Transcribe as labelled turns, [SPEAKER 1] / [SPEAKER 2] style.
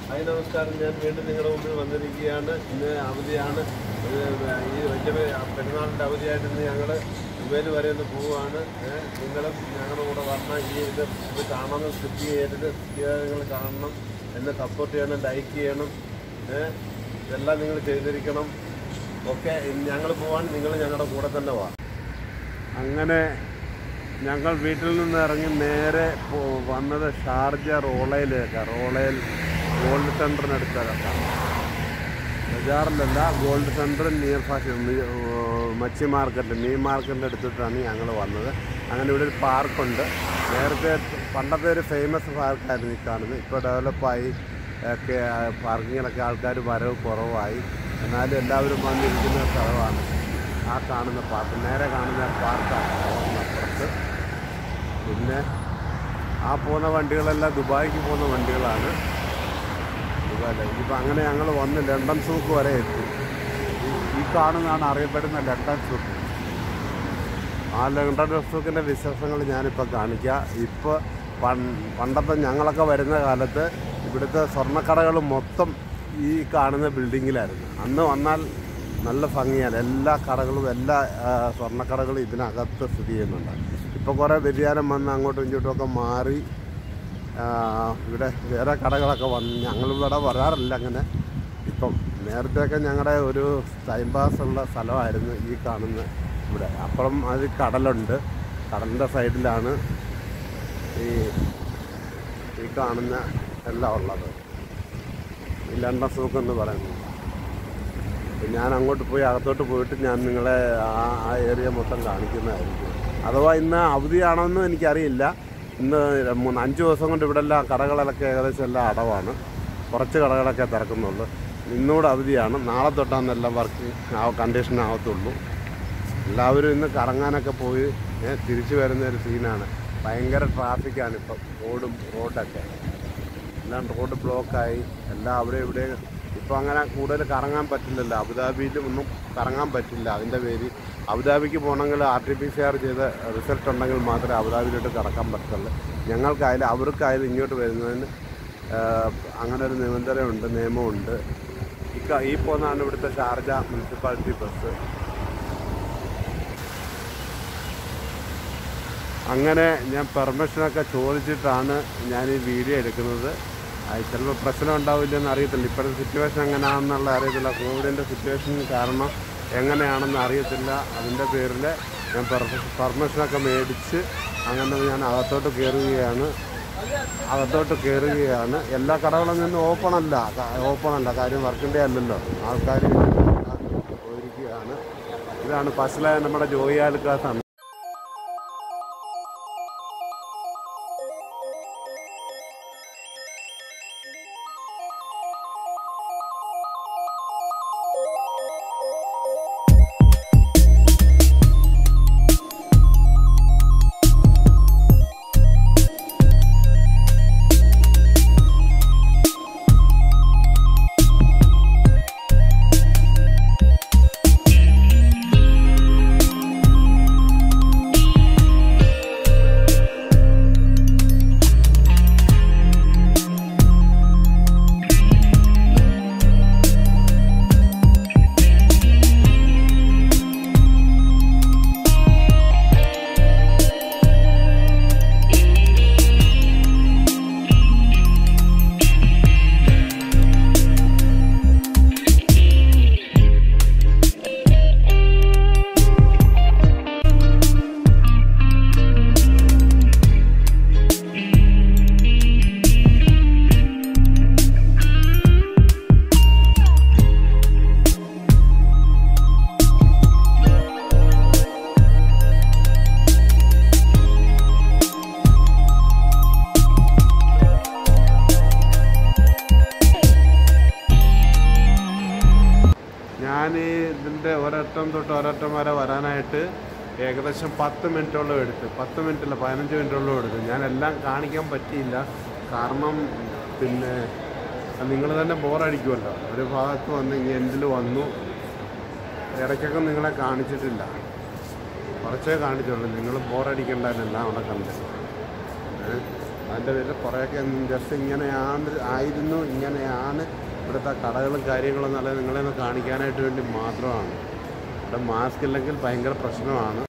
[SPEAKER 1] Hi നമസ്കാരം ഞാൻ വീണ്ടും നിങ്ങളുടെ മുമ്പിൽ വന്നിരിക്കുകയാണ് ഇന്ന് അവധിയാണ് ഇത് ഈ വലിയ പെരുന്നാളിൻ്റെ അവധിയായിട്ട് ഇന്ന് ഞങ്ങൾ ദുബൈയിൽ വരെ ഒന്ന് പോവുകയാണ് ഏ, നിങ്ങളും ഞങ്ങളുടെ കൂടെ വരണം ഈ ഇത് ഇത് കാണണം സ്കിപ്പ് ചെയ്യരുത് സ്കിപ്പ് ചെയ്യാതെ നിങ്ങൾ കാണണം എന്നെ സപ്പോർട്ട് ചെയ്യണം ലൈക്ക് ചെയ്യണം ഏ, ഇതെല്ലാം നിങ്ങൾ ചെയ്തിരിക്കണം ഓക്കെ ഞങ്ങൾ പോവാൻ നിങ്ങൾ ഞങ്ങളുടെ കൂടെ തന്നെ വാ അങ്ങനെ ഞങ്ങൾ വീട്ടിൽ നിന്ന് ഇറങ്ങി നേരെ പോ- വന്നത് ഷാർജ റോളയിലേക്കാണ് റോളയിൽ ഗോൾഡ് സെൻറ്ററിനടുത്താണ് ബജാറിലല്ല ഗോൾഡ് സെൻറ്റർ നിയർ ഫാഷൻ മച്ചി മാർക്കറ്റ് മീൻ മാർക്കറ്റിൻ്റെ അടുത്തിട്ടാണ് ഞങ്ങൾ വന്നത് അങ്ങനെ ഇവിടെ ഒരു പാർക്കുണ്ട് നേരത്തെ പണ്ടത്തെ ഒരു ഫേമസ് പാർക്കായിരുന്നു ഈ കാണുന്നത് ഇപ്പോൾ ഡെവലപ്പായി ഒക്കെ പാർക്കിങ്ങിലൊക്കെ ആൾക്കാർ വരവ് കുറവായി എന്നാലും എല്ലാവരും വന്നിരിക്കുന്ന സ്ഥലമാണ് ആ കാണുന്ന പാർക്ക് നേരെ കാണുന്ന പാർക്കാണ് അപ്പുറത്ത് പിന്നെ ആ പോകുന്ന വണ്ടികളെല്ലാം ദുബായിക്ക് പോകുന്ന വണ്ടികളാണ് ദുബായിലേക്ക് ഇപ്പം അങ്ങനെ ഞങ്ങൾ വന്ന് ലണ്ടൻ സൂക്ക് വരെ എത്തി ഈ- ഈ കാണുന്നതാണ് അറിയപ്പെടുന്ന ലണ്ടൻ സൂക്ക് ആ ലണ്ടൻ സൂക്കിൻ്റെ വിശേഷങ്ങൾ ഞാനിപ്പോൾ കാണിക്കാം ഇപ്പോൾ പണ്ടത്തെ ഞങ്ങളൊക്കെ വരുന്ന കാലത്ത് ഇവിടുത്തെ സ്വർണ്ണക്കടകൾ മൊത്തം ഈ കാണുന്ന ബിൽഡിങ്ങിലായിരുന്നു അന്ന് വന്നാൽ നല്ല ഭംഗിയാണ് എല്ലാ കടകളും എല്ലാ ആ, സ്വർണ്ണക്കടകളും ഇതിനകത്ത് സ്ഥിതി ചെയ്യുന്നുണ്ട് ഇപ്പോൾ കുറേ വ്യതിയാനം വന്ന് അങ്ങോട്ടും ഇങ്ങോട്ടും ഒക്കെ മാറി ആ, ഇവിടെ വേറെ കടകളൊക്കെ വന്ന് ഞങ്ങളിവിടെ വരാറില്ല അങ്ങനെ ഇപ്പം നേരത്തെയൊക്കെ ഞങ്ങളുടെ ഒരു ടൈം പാസ് ഉള്ള സ്ഥലമായിരുന്നു ഈ കാണുന്ന ഇവിടെ അപ്പുറം അത് കടലുണ്ട് കടലിൻ്റെ സൈഡിലാണ് ഈ ഈ കാണുന്ന എല്ലാം ഉള്ളത് ഈ ലണ്ടൻ സൂക്ക് എന്ന് പറയുന്നത് അപ്പം ഞാൻ അങ്ങോട്ട് പോയി അകത്തോട്ട് പോയിട്ട് ഞാൻ നിങ്ങളെ ആ ആ ഏരിയ മൊത്തം കാണിക്കുന്നതായിരിക്കും അഥവാ ഇന്ന് അവധിയാണോന്നും എനിക്കറിയില്ല ഇന്ന് മൂന്ന് അഞ്ച് ദിവസം കൊണ്ട് ഇവിടെ എല്ലാം കടകളൊക്കെ ഏകദേശം എല്ലാം അടവാണ് കുറച്ച് കടകളൊക്കെ തിറക്കുന്നുള്ളൂ ഇന്നുകൂടെ അവധിയാണ് നാളെ തൊട്ടാണെന്നെല്ലാം വർക്ക് ആ കണ്ടീഷൻ ആവത്തുള്ളൂ എല്ലാവരും ഇന്ന് കറങ്ങാനൊക്കെ പോയി ഏ, തിരിച്ചു വരുന്ന ഒരു സീനാണ് ഭയങ്കര ട്രാഫിക്കാണ് ഇപ്പം റോഡും റോഡൊക്കെ എല്ലാം റോഡ് ബ്ലോക്കായി എല്ലാം അവിടെ ഇവിടെ ഇപ്പോൾ അങ്ങനെ കൂടുതൽ കറങ്ങാൻ പറ്റില്ലല്ലോ അബുദാബിയിലും ഒന്നും കറങ്ങാൻ പറ്റില്ല അതിൻ്റെ പേര് അബുദാബിക്ക് പോകണമെങ്കിൽ R T P C R ചെയ്ത റിസൾട്ട് ഉണ്ടെങ്കിൽ മാത്രമേ അബുദാബിയിലോട്ട് കടക്കാൻ പറ്റുള്ളൂ ഞങ്ങൾക്കായാലും അവർക്കായാലും ഇങ്ങോട്ട് വരുന്നതിന് ആ, അങ്ങനെ ഒരു നിബന്ധനയുണ്ട് നിയമമുണ്ട് ഈ ക- ഈ പോകുന്നതാണ് ഇവിടുത്തെ ഷാർജ മുനിസിപ്പാലിറ്റി ബസ് അങ്ങനെ ഞാൻ പെർമിഷനൊക്കെ ചോദിച്ചിട്ടാണ് ഞാൻ ഈ വീഡിയോ എടുക്കുന്നത് അത് ചിലപ്പോൾ പ്രശ്നം ഉണ്ടാവില്ലെന്ന് അറിയത്തില്ല ഇപ്പോഴത്തെ സിറ്റുവേഷൻ എങ്ങനെയാണെന്നുള്ള അറിയത്തില്ല കോവിഡിൻ്റെ സിറ്റുവേഷൻ കാരണം എങ്ങനെയാണെന്ന് അറിയത്തില്ല അതിൻ്റെ പേരിൽ ഞാൻ പെർമിഷനൊക്കെ മേടിച്ച് അങ്ങനെ ഞാൻ അകത്തോട്ട് കയറുകയാണ് അകത്തോട്ട് കയറുകയാണ് എല്ലാ കടകളും നിന്ന് ഓപ്പൺ അല്ല ഓപ്പൺ അല്ല കാര്യം വർക്കിൻ്റെ അല്ലല്ലോ ആൾക്കാർ പോയിരിക്കുകയാണ് ഇതാണ് ഫസ്റ്റിലെ നമ്മുടെ ജോയി ആലുക്കാസാണ് ഞാൻ ഈ ഇതിൻ്റെ ഒരറ്റം തൊട്ട് ഒരറ്റം വരെ വരാനായിട്ട് ഏകദേശം പത്ത് മിനിറ്റോളം എടുത്ത് പത്ത് മിനിറ്റല്ല പതിനഞ്ച് മിനിറ്റോളം എടുത്തു ഞാൻ എല്ലാം കാണിക്കാൻ പറ്റിയില്ല കാരണം പിന്നെ നിങ്ങൾ തന്നെ ബോറടിക്കുമല്ലോ ഒരു ഭാഗത്ത് വന്ന് ഇങ്ങനെ എൻഡിൽ വന്നു ഇടയ്ക്കൊക്കെ നിങ്ങളെ കാണിച്ചിട്ടില്ല കുറച്ചേ കാണിച്ചുള്ളൂ നിങ്ങൾ ബോറടിക്കണ്ടെല്ലാം അവിടെ കണ്ട് ഏ? അതിൻ്റെ പേരിൽ കുറേയൊക്കെ ജസ്റ്റ് ഇങ്ങനെയാണ് ആയിരുന്നു ഇങ്ങനെയാണ് ഇവിടുത്തെ കടകളും കാര്യങ്ങളും എന്നുള്ളത് നിങ്ങളെ ഒന്ന് കാണിക്കാനായിട്ട് വേണ്ടി മാത്രമാണ് ഇവിടെ മാസ്ക് ഇല്ലെങ്കിൽ ഭയങ്കര പ്രശ്നമാണ്